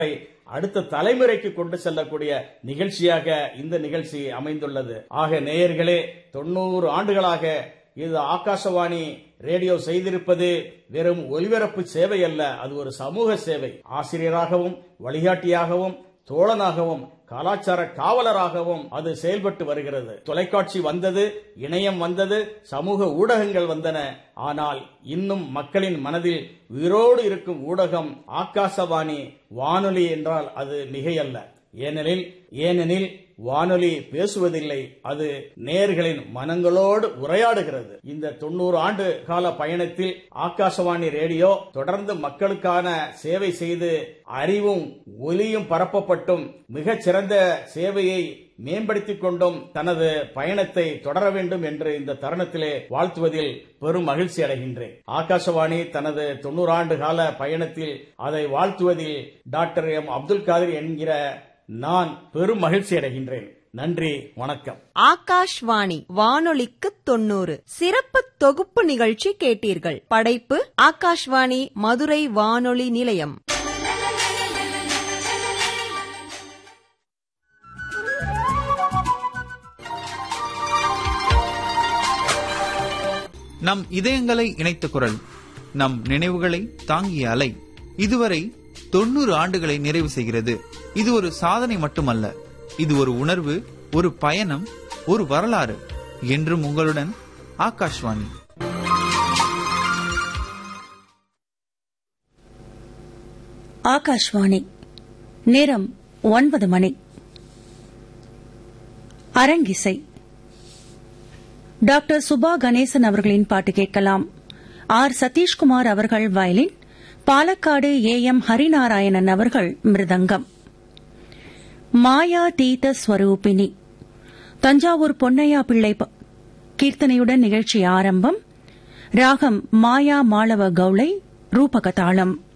அடுத்த தலைமுறைக்கு கொண்டு செல்லக்கூடிய நிகழ்ச்சியாக இந்த நிகழ்ச்சி அமைந்துள்ளது ஆக நேயர்களே தொண்ணூறு ஆண்டுகளாக இது ஆகாசவாணி ரேடியோ செய்திருப்பது வெறும் ஒலிபரப்பு சேவை அல்ல அது ஒரு சமூக சேவை ஆசிரியராகவும் வழிகாட்டியாகவும் தோழனாகவும் கலாச்சார காவலராகவும் அது செயல்பட்டு வருகிறது தொலைக்காட்சி வந்தது இணையம் வந்தது சமூக ஊடகங்கள் வந்தன ஆனால் இன்னும் மக்களின் மனதில் உயிரோடு இருக்கும் ஊடகம் ஆகாசவாணி வானொலி என்றால் அது மிகையல்ல ஏனெனில் ஏனெனில் வானொலி பேசுவதில்லை அது நேர்களின் மனங்களோடு உரையாடுகிறது இந்த தொண்ணூறு ஆண்டு கால பயணத்தில் ஆகாசவாணி ரேடியோ தொடர்ந்து மக்களுக்கான சேவை செய்து அறிவும் ஒலியும் பரப்பப்பட்டும் மிகச் சிறந்த சேவையை மேம்படுத்திக் கொண்டும் தனது பயணத்தை தொடர வேண்டும் என்று இந்த தருணத்திலே வாழ்த்துவதில் பெரும் மகிழ்ச்சி அடைகின்றேன் ஆகாசவாணி தனது தொண்ணூறு ஆண்டு கால பயணத்தில் அதை வாழ்த்துவதில் டாக்டர் எம் அப்துல் காதிர் என்கிற நான் பெரும் மகிழ்ச்சி அடைகின்றேன் நன்றி வணக்கம் ஆகாஷ்வாணி வானொலிக்கு தொண்ணூறு சிறப்பு தொகுப்பு நிகழ்ச்சி கேட்டீர்கள் படைப்பு ஆகாஷ்வாணி மதுரை வானொலி நிலையம் நம் இதயங்களை இணைத்த குரல் நம் நினைவுகளை தாங்கிய அலை இதுவரை தொண்ணூறு ஆண்டுகளை நிறைவு செய்கிறது இது ஒரு சாதனை மட்டுமல்ல இது ஒரு உணர்வு ஒரு பயணம் ஒரு வரலாறு என்றும் உங்களுடன் ஆகாஷ்வாணி ஆகாஷ்வாணி நேரம் ஒன்பது மணி அரங்கிசை டாக்டர் சுபா கணேசன் அவர்களின் பாட்டு கேட்கலாம் ஆர் சதீஷ்குமார் அவர்கள் violin Palakkad A M Harinarayanan அவர்கள் மிருதங்கம் மாயா தீத ஸ்வரூபிணி தஞ்சாவூர் பொன்னையா பிள்ளை ப- கீர்த்தனையுடன் நிகழ்ச்சி ஆரம்பம் ராகம் மாயா மாளவ கவுளை ரூபகதாளம்